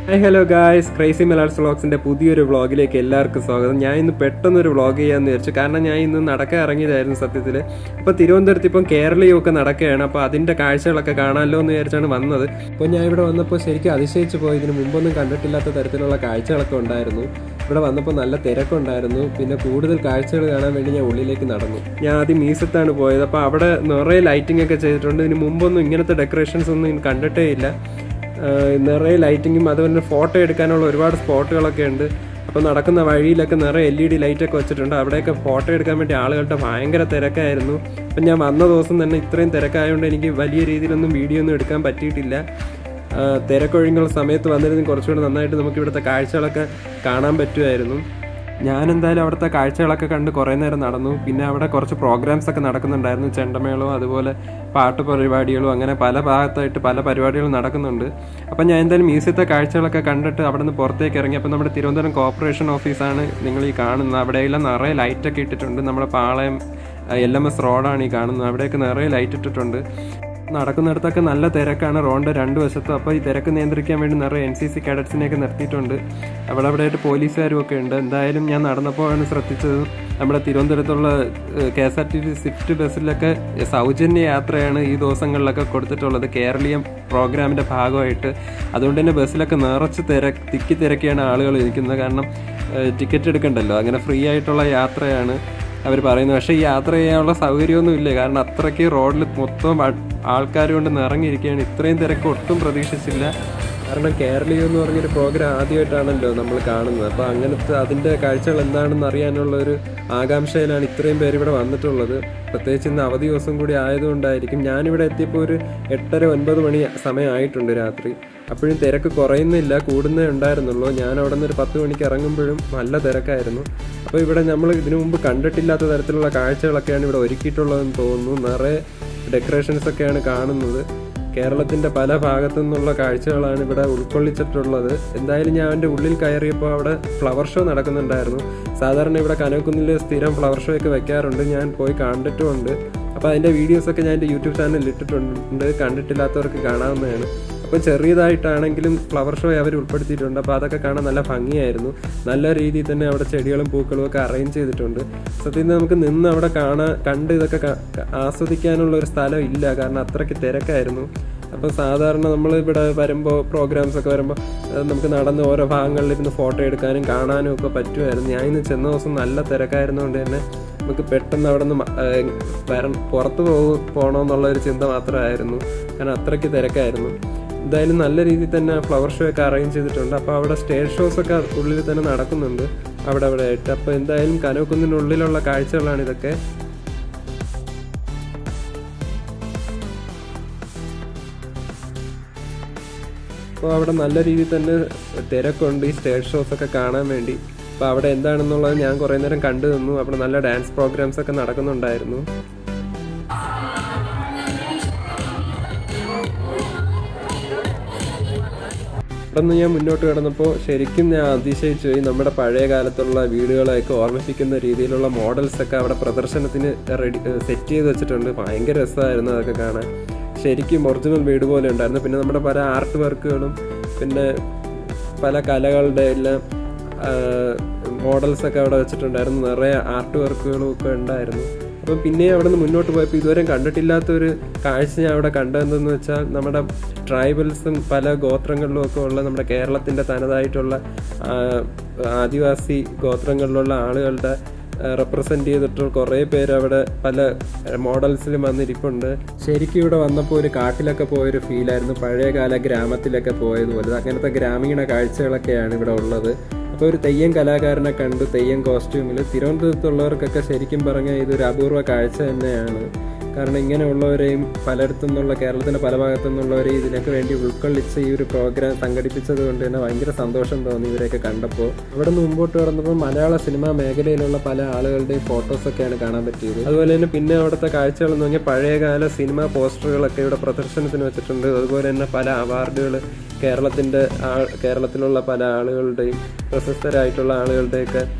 hi hello guys crazy മെലാർസ് വ്ളോഗ്സിന്റെ പുതിയൊരു വ്ളോഗിലേക്ക് എല്ലാവർക്കും സ്വാഗതം ഞാൻ ഇന്ന് പെട്ടെന്നൊരു വ്ളോഗ് ചെയ്യാമെന്ന് വിചാരിച്ചു കാരണം ഞാൻ ഇന്ന് നടക്കാൻ ഇറങ്ങിയതായിരുന്നു സത്യത്തിൽ അപ്പോൾ തിരുവനന്തപുരത്ത് ഇപ്പം കേരളീയം ഒക്കെ നടക്കുകയാണ് അപ്പോൾ അതിൻ്റെ കാഴ്ചകളൊക്കെ കാണാമല്ലോ എന്ന് വിചാരിച്ചാണ് വന്നത് അപ്പോൾ ഞാൻ ഇവിടെ വന്നപ്പോൾ ശരിക്കും അതിശയിച്ചു പോയി ഇതിന് മുമ്പൊന്നും കണ്ടിട്ടില്ലാത്ത തരത്തിലുള്ള കാഴ്ചകളൊക്കെ ഉണ്ടായിരുന്നു ഇവിടെ വന്നപ്പോൾ നല്ല തിരക്കുണ്ടായിരുന്നു പിന്നെ കൂടുതൽ കാഴ്ചകൾ കാണാൻ വേണ്ടി ഞാൻ ഉള്ളിലേക്ക് നടന്നു ഞാൻ ആദ്യം മീസത്താണ് പോയത് അപ്പോൾ അവിടെ നിറയെ ലൈറ്റിംഗ് ഒക്കെ ചെയ്തിട്ടുണ്ട് ഇതിന് മുമ്പൊന്നും ഇങ്ങനത്തെ ഡെക്കറേഷൻസ് ഒന്നും കണ്ടിട്ടേ ഇല്ല ആഹ് നിറയെ ലൈറ്റിങ്ങും അതുപോലെ ഫോട്ടോ എടുക്കാനുള്ള ഒരുപാട് സ്പോട്ടുകളൊക്കെ ഉണ്ട് അപ്പോൾ നടക്കുന്ന വഴിയിലൊക്കെ നിറയെ എൽ ഇ ഡി ലൈറ്റൊക്കെ വെച്ചിട്ടുണ്ട് അവിടെയൊക്കെ ഫോട്ടോ എടുക്കാൻ വേണ്ടി ആളുകളുടെ ഭയങ്കര തിരക്കായിരുന്നു അപ്പം ഞാൻ വന്ന ദിവസം തന്നെ ഇത്രയും തിരക്കായതുകൊണ്ട് എനിക്ക് വലിയ രീതിയിലൊന്നും വീഡിയോ ഒന്നും എടുക്കാൻ പറ്റിയിട്ടില്ല ആഹ് തിരക്കൊഴിഞ്ഞുള്ള സമയത്ത് വന്നിരുന്നെങ്കിൽ കുറച്ചുകൂടി നന്നായിട്ട് നമുക്ക് ഇവിടുത്തെ കാഴ്ചകളൊക്കെ കാണാൻ പറ്റുമായിരുന്നു ഞാൻ എന്തായാലും അവിടുത്തെ കാഴ്ചകളൊക്കെ കണ്ട് കുറേ നേരം നടന്നു പിന്നെ അവിടെ കുറച്ച് പ്രോഗ്രാംസ് ഒക്കെ നടക്കുന്നുണ്ടായിരുന്നു ചെണ്ടമേളവും അതുപോലെ പാട്ട് പരിപാടികളും അങ്ങനെ പല ഭാഗത്തായിട്ട് പല പരിപാടികളും നടക്കുന്നുണ്ട് അപ്പം ഞാൻ എന്തായാലും മ്യൂസിയത്തെ കാഴ്ചകളൊക്കെ കണ്ടിട്ട് അവിടെ നിന്ന് പുറത്തേക്ക് ഇറങ്ങി അപ്പം നമ്മുടെ തിരുവനന്തപുരം കോർപ്പറേഷൻ ഓഫീസാണ് നിങ്ങൾ ഈ കാണുന്നത് അവിടെയെല്ലാം നിറയെ ലൈറ്റൊക്കെ ഇട്ടിട്ടുണ്ട് നമ്മുടെ പാളയം എൽ എം എസ് റോഡാണ് ഈ കാണുന്നത് അവിടെയൊക്കെ നിറയെ ലൈറ്റ് ഇട്ടിട്ടുണ്ട് നടക്കുന്നിടത്തൊക്കെ നല്ല തിരക്കാണ് റോഡിന്റെ രണ്ട് വശത്തും അപ്പോൾ ഈ തിരക്ക് നിയന്ത്രിക്കാൻ വേണ്ടി നിറയെ എൻ സി സി കാഡറ്റ്സിനെയൊക്കെ നിർത്തിയിട്ടുണ്ട് അവിടെ അവിടെ ആയിട്ട് പോലീസുകാരും ഒക്കെ ഉണ്ട് എന്തായാലും ഞാൻ നടന്നപ്പോഴാണ് ശ്രദ്ധിച്ചത് നമ്മുടെ തിരുവനന്തപുരത്തുള്ള K S R T C swift ബസ്സിലൊക്കെ സൗജന്യ യാത്രയാണ് ഈ ദിവസങ്ങളിലൊക്കെ കൊടുത്തിട്ടുള്ളത് കേരളീയം പ്രോഗ്രാമിന്റെ ഭാഗമായിട്ട് അതുകൊണ്ട് തന്നെ ബസ്സിലൊക്കെ നിറച്ച് തിര തിക്കി തിരക്കിയാണ് ആളുകൾ ഇരിക്കുന്നത് കാരണം ടിക്കറ്റ് എടുക്കണ്ടല്ലോ അങ്ങനെ ഫ്രീ ആയിട്ടുള്ള യാത്രയാണ് അവർ പറയുന്നത് പക്ഷേ ഈ യാത്ര ചെയ്യാനുള്ള സൗകര്യമൊന്നും ഇല്ല കാരണം അത്രയ്ക്ക് റോഡിൽ മൊത്തം ആൾക്കാർ കൊണ്ട് നിറങ്ങിയിരിക്കുകയാണ് ഇത്രയും തിരക്ക് ഒട്ടും പ്രതീക്ഷിച്ചില്ല കാരണം കേരളീയം എന്ന് പറഞ്ഞൊരു പ്രോഗ്രാം ആദ്യമായിട്ടാണല്ലോ നമ്മൾ കാണുന്നത് അപ്പോൾ അങ്ങനത്തെ അതിൻ്റെ കാഴ്ചകൾ എന്താണെന്ന് അറിയാനുള്ള ഒരു ആകാംക്ഷയിലാണ് ഇത്രയും പേര് ഇവിടെ വന്നിട്ടുള്ളത് പ്രത്യേകിച്ച് ഇന്ന് അവധി ദിവസം കൂടി ആയതുകൊണ്ടായിരിക്കും ഞാനിവിടെ എത്തിയപ്പോൾ ഒരു എട്ടര ഒൻപത് മണി സമയമായിട്ടുണ്ട് രാത്രി അപ്പോഴും തിരക്ക് കുറയുന്നില്ല കൂടുന്നേ ഉണ്ടായിരുന്നുള്ളൂ ഞാൻ അവിടെ നിന്ന് ഒരു പത്ത് മണിക്ക് ഇറങ്ങുമ്പോഴും നല്ല തിരക്കായിരുന്നു അപ്പോൾ ഇവിടെ നമ്മൾ ഇതിനു മുമ്പ് കണ്ടിട്ടില്ലാത്ത തരത്തിലുള്ള കാഴ്ചകളൊക്കെയാണ് ഇവിടെ ഒരുക്കിയിട്ടുള്ളതെന്ന് തോന്നുന്നു നിറയെ ഡെക്കറേഷൻസ് ഒക്കെയാണ് കാണുന്നത് കേരളത്തിന്റെ പല ഭാഗത്തു നിന്നുള്ള കാഴ്ചകളാണ് ഇവിടെ ഉൾക്കൊള്ളിച്ചിട്ടുള്ളത് എന്തായാലും ഞാൻ എൻ്റെ ഉള്ളിൽ കയറിയപ്പോൾ അവിടെ ഫ്ലവർ ഷോ നടക്കുന്നുണ്ടായിരുന്നു സാധാരണ ഇവിടെ കനകുന്നിൽ സ്ഥിരം ഫ്ലവർ ഷോ ഒക്കെ വെക്കാറുണ്ട് ഞാൻ പോയി കണ്ടിട്ടുമുണ്ട് അപ്പോൾ അതിൻ്റെ വീഡിയോസൊക്കെ ഞാൻ എൻ്റെ യൂട്യൂബ് ചാനലിൽ ഇട്ടിട്ടുണ്ട് കണ്ടിട്ടില്ലാത്തവർക്ക് കാണാവുന്നതാണ് അപ്പോൾ ചെറിയതായിട്ടാണെങ്കിലും ഫ്ലവർ ഷോ അവർ ഉൾപ്പെടുത്തിയിട്ടുണ്ട് അപ്പോൾ അതൊക്കെ കാണാൻ നല്ല ഭംഗിയായിരുന്നു നല്ല രീതിയിൽ തന്നെ അവിടെ ചെടികളും പൂക്കളും ഒക്കെ അറേഞ്ച് ചെയ്തിട്ടുണ്ട് സത്യത്തിൽ നമുക്ക് നിന്ന് അവിടെ കാണാൻ കണ്ട് ഇതൊക്കെ ആസ്വദിക്കാനുള്ള ഒരു സ്ഥലം ഇല്ല കാരണം അത്രയ്ക്ക് തിരക്കായിരുന്നു അപ്പോൾ സാധാരണ നമ്മൾ ഇവിടെ വരുമ്പോൾ പ്രോഗ്രാംസ് ഒക്കെ വരുമ്പോൾ നമുക്ക് നടന്ന് ഓരോ ഭാഗങ്ങളിലിരുന്ന് ഫോട്ടോ എടുക്കാനും കാണാനും ഒക്കെ പറ്റുമായിരുന്നു ഞാൻ ഇന്ന് ചെന്ന ദിവസം നല്ല തിരക്കായിരുന്നുകൊണ്ട് തന്നെ നമുക്ക് പെട്ടെന്ന് അവിടെ നിന്ന് വര പുറത്ത് പോകും പോകണമെന്നുള്ള ഒരു ചിന്ത മാത്രമായിരുന്നു കാരണം അത്രയ്ക്ക് തിരക്കായിരുന്നു എന്തായാലും നല്ല രീതിയിൽ തന്നെ ഫ്ലവർ ഷോ ഒക്കെ അറേഞ്ച് ചെയ്തിട്ടുണ്ട് അപ്പോൾ അവിടെ സ്റ്റേജ് ഷോസ് ഒക്കെ ഉള്ളിൽ തന്നെ നടക്കുന്നുണ്ട് അവിടെ അവിടെ ആയിട്ട് അപ്പോൾ എന്തായാലും കനോക്കുന്നിനുള്ളിലുള്ള കാഴ്ചകളാണ് ഇതൊക്കെ അപ്പോൾ അവിടെ നല്ല രീതിയിൽ തന്നെ തിരക്കുണ്ട് ഈ സ്റ്റേജ് ഷോസ് ഒക്കെ കാണാൻ വേണ്ടി അപ്പോൾ അവിടെ എന്താണെന്നുള്ളത് ഞാൻ കുറേ നേരം കണ്ടു നിന്നു അവിടെ നല്ല ഡാൻസ് പ്രോഗ്രാംസ് ഒക്കെ നടക്കുന്നുണ്ടായിരുന്നു അവിടെ നിന്ന് ഞാൻ മുന്നോട്ട് കിടന്നപ്പോൾ ശരിക്കും ഞാൻ അതിശയിച്ചു പോയി നമ്മുടെ പഴയ കാലത്തുള്ള വീടുകളെയൊക്കെ ഓർമ്മിപ്പിക്കുന്ന രീതിയിലുള്ള മോഡൽസ് ഒക്കെ അവിടെ പ്രദർശനത്തിന് റെഡി സെറ്റ് ചെയ്ത് വെച്ചിട്ടുണ്ട് ഭയങ്കര രസമായിരുന്നു അതൊക്കെ കാണാൻ ശരിക്കും ഒറിജിനൽ വീട് പോലെ ഉണ്ടായിരുന്നു പിന്നെ നമ്മുടെ പല ആർട്ട് വർക്കുകളും പിന്നെ പല കലകളുടെ എല്ലാം മോഡൽസ് ഒക്കെ അവിടെ വെച്ചിട്ടുണ്ടായിരുന്നു നിറയെ ആർട്ട് വർക്കുകളും ഒക്കെ ഉണ്ടായിരുന്നു അപ്പം പിന്നെ അവിടെ നിന്ന് മുന്നോട്ട് പോയപ്പോൾ ഇതുവരെ കണ്ടിട്ടില്ലാത്തൊരു കാഴ്ച ഞാൻ അവിടെ കണ്ടതെന്ന് വെച്ചാൽ നമ്മുടെ ട്രൈബൽസും പല ഗോത്രങ്ങളിലും ഒക്കെ ഉള്ള നമ്മുടെ കേരളത്തിൻ്റെ തനതായിട്ടുള്ള ആദിവാസി ഗോത്രങ്ങളിലുള്ള ആളുകളുടെ റെപ്രസെൻ്റ് ചെയ്തിട്ട് കുറേ പേര് അവിടെ പല മോഡൽസിലും വന്നിരിപ്പുണ്ട് ശരിക്കും ഇവിടെ വന്നപ്പോൾ ഒരു കാട്ടിലൊക്കെ പോയൊരു ഫീലായിരുന്നു പഴയകാല ഗ്രാമത്തിലൊക്കെ പോയതുപോലെ അങ്ങനത്തെ ഗ്രാമീണ കാഴ്ചകളൊക്കെയാണ് ഇവിടെ ഉള്ളത് അപ്പോൾ ഒരു തെയ്യം കലാകാരനെ കണ്ടു തെയ്യം കോസ്റ്റ്യൂമിൽ തിരുവനന്തപുരത്തുള്ളവർക്കൊക്കെ ശരിക്കും പറഞ്ഞാൽ ഇതൊരു അപൂർവ കാഴ്ച തന്നെയാണ് കാരണം ഇങ്ങനെയുള്ളവരെയും പലയിടത്തു നിന്നുള്ള കേരളത്തിൻ്റെ പല ഭാഗത്തു നിന്നുള്ളവരെയും ഇതിനൊക്കെ വേണ്ടി ഉൾക്കൊള്ളിച്ച് ഈ ഒരു പ്രോഗ്രാം സംഘടിപ്പിച്ചത് കൊണ്ട് തന്നെ ഭയങ്കര സന്തോഷം തോന്നി ഇവരെയൊക്കെ കണ്ടപ്പോൾ അവിടെ നിന്ന് മുമ്പോട്ട് കടന്നപ്പോൾ മലയാള സിനിമാ മേഖലയിലുള്ള പല ആളുകളുടെയും ഫോട്ടോസൊക്കെയാണ് കാണാൻ പറ്റിയത് അതുപോലെ തന്നെ പിന്നെ അവിടുത്തെ കാഴ്ചകൾ എന്ന് പറഞ്ഞാൽ പഴയകാല സിനിമാ പോസ്റ്ററുകളൊക്കെ ഇവിടെ പ്രദർശനത്തിന് വെച്ചിട്ടുണ്ട് അതുപോലെ തന്നെ പല അവാർഡുകൾ കേരളത്തിൻ്റെ കേരളത്തിലുള്ള പല ആളുകളുടെയും പ്രശസ്തരായിട്ടുള്ള ആളുകളുടെയൊക്കെ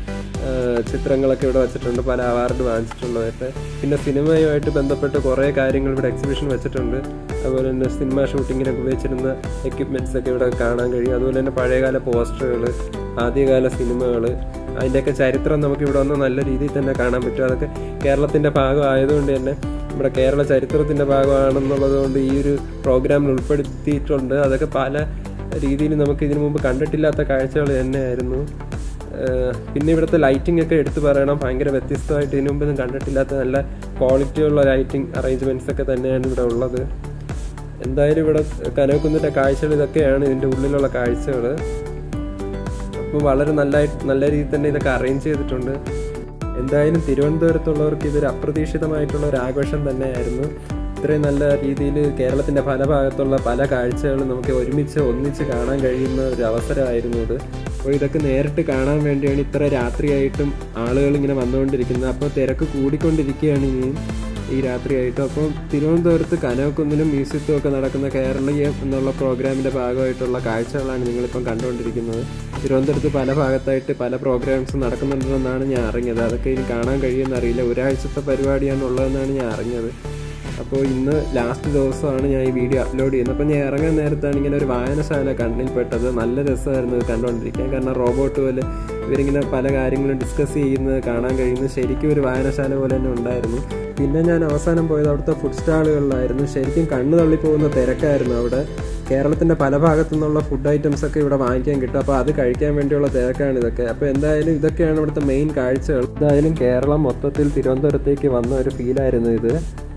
ആ, ചിത്രങ്ങളൊക്കെ ഇവിടെ വെച്ചിട്ടുണ്ട് പല അവാർഡ് വാങ്ങിച്ചിട്ടുള്ളതൊക്കെ പിന്നെ സിനിമയുമായിട്ട് ബന്ധപ്പെട്ട് കുറേ കാര്യങ്ങൾ ഇവിടെ എക്സിബിഷൻ വെച്ചിട്ടുണ്ട് അതുപോലെ തന്നെ സിനിമ ഷൂട്ടിങ്ങിനൊക്കെ ഉപയോഗിച്ചിരുന്ന എക്യുപ്മെൻറ്റ്സ് ഒക്കെ ഇവിടെ കാണാൻ കഴിയും അതുപോലെ തന്നെ പഴയകാല പോസ്റ്ററുകൾ ആദ്യകാല സിനിമകൾ അതിൻ്റെയൊക്കെ ചരിത്രം നമുക്ക് ഇവിടെ വന്ന് നല്ല രീതിയിൽ തന്നെ കാണാൻ പറ്റും അതൊക്കെ കേരളത്തിൻ്റെ ഭാഗമായതുകൊണ്ട് തന്നെ നമ്മുടെ കേരള ചരിത്രത്തിൻ്റെ ഭാഗമാണെന്നുള്ളത് കൊണ്ട് ഈ ഒരു പ്രോഗ്രാമിൽ ഉൾപ്പെടുത്തിയിട്ടുണ്ട് അതൊക്കെ പല രീതിയിൽ നമുക്ക് ഇതിനു മുമ്പ് കണ്ടിട്ടില്ലാത്ത കാഴ്ചകൾ തന്നെയായിരുന്നു ഏഹ് പിന്നെ ഇവിടുത്തെ ലൈറ്റിംഗ് ഒക്കെ എടുത്തു പറയണം ഭയങ്കര വ്യത്യസ്തമായിട്ട് ഇതിനു മുമ്പൊന്നും കണ്ടിട്ടില്ലാത്ത നല്ല ക്വാളിറ്റിയുള്ള ലൈറ്റിംഗ് അറേഞ്ച്മെൻറ്റ്സ് ഒക്കെ തന്നെയാണ് ഇവിടെ ഉള്ളത് എന്തായാലും ഇവിടെ കനവക്കുന്നിൻ്റെ കാഴ്ചകൾ ഇതൊക്കെയാണ് ഇതിൻ്റെ ഉള്ളിലുള്ള കാഴ്ചകൾ അപ്പോൾ വളരെ നല്ലതായിട്ട് നല്ല രീതിയിൽ തന്നെ ഇതൊക്കെ അറേഞ്ച് ചെയ്തിട്ടുണ്ട് എന്തായാലും തിരുവനന്തപുരത്തുള്ളവർക്ക് ഇതൊരു അപ്രതീക്ഷിതമായിട്ടുള്ള ഒരു ആഘോഷം തന്നെയായിരുന്നു ഇത്രയും നല്ല രീതിയിൽ കേരളത്തിൻ്റെ പല ഭാഗത്തുള്ള പല കാഴ്ചകളും നമുക്ക് ഒരുമിച്ച് ഒന്നിച്ച് കാണാൻ കഴിയുന്ന ഒരു അവസരമായിരുന്നു ഇത് അപ്പോൾ ഇതൊക്കെ നേരിട്ട് കാണാൻ വേണ്ടിയാണ് ഇത്ര രാത്രിയായിട്ടും ആളുകൾ ഇങ്ങനെ വന്നുകൊണ്ടിരിക്കുന്നത് അപ്പോൾ തിരക്ക് കൂടിക്കൊണ്ടിരിക്കുകയാണ് ഇനിയും ഈ രാത്രിയായിട്ടും അപ്പോൾ തിരുവനന്തപുരത്ത് കനവക്കുന്നിലും മ്യൂസിയത്തും ഒക്കെ നടക്കുന്ന കേരളീയം എന്നുള്ള പ്രോഗ്രാമിൻ്റെ ഭാഗമായിട്ടുള്ള കാഴ്ചകളാണ് നിങ്ങളിപ്പം കണ്ടുകൊണ്ടിരിക്കുന്നത് തിരുവനന്തപുരത്ത് പല ഭാഗത്തായിട്ട് പല പ്രോഗ്രാംസ് നടക്കുന്നുണ്ടെന്നാണ് ഞാൻ അറിഞ്ഞത് അതൊക്കെ ഇനി കാണാൻ കഴിയുമെന്ന് അറിയില്ല ഒരാഴ്ചത്തെ പരിപാടിയാണ് ഉള്ളതെന്നാണ് ഞാൻ അറിഞ്ഞത് അപ്പോൾ ഇന്ന് ലാസ്റ്റ് ദിവസമാണ് ഞാൻ ഈ വീഡിയോ അപ്ലോഡ് ചെയ്യുന്നത് അപ്പോൾ ഞാൻ ഇറങ്ങാൻ നേരത്താണ് ഇങ്ങനെ ഒരു വായനശാല കണ്ണിൽപ്പെട്ടത് നല്ല രസമായിരുന്നു ഇത് കണ്ടുകൊണ്ടിരിക്കാൻ കാരണം റോബോട്ട് പോലെ ഇവരിങ്ങനെ പല കാര്യങ്ങളും ഡിസ്കസ് ചെയ്യുന്നത് കാണാൻ കഴിയുന്നത് ശരിക്കും ഒരു വായനശാല പോലെ തന്നെ ഉണ്ടായിരുന്നു പിന്നെ ഞാൻ അവസാനം പോയത് അവിടുത്തെ ഫുഡ് സ്റ്റാളുകളിലായിരുന്നു ശരിക്കും കണ്ണു തള്ളിപ്പോകുന്ന തിരക്കായിരുന്നു അവിടെ കേരളത്തിന്റെ പല ഭാഗത്തു നിന്നുള്ള ഫുഡ് ഐറ്റംസ് ഒക്കെ ഇവിടെ വാങ്ങിക്കാൻ കിട്ടും അപ്പോൾ അത് കഴിക്കാൻ വേണ്ടിയുള്ള തിരക്കാണ് ഇതൊക്കെ അപ്പോൾ എന്തായാലും ഇതൊക്കെയാണ് ഇവിടുത്തെ മെയിൻ കാഴ്ചകൾ എന്തായാലും കേരളം മൊത്തത്തിൽ തിരുവനന്തപുരത്തേക്ക് വന്ന ഒരു ഫീലായിരുന്നു ഇത്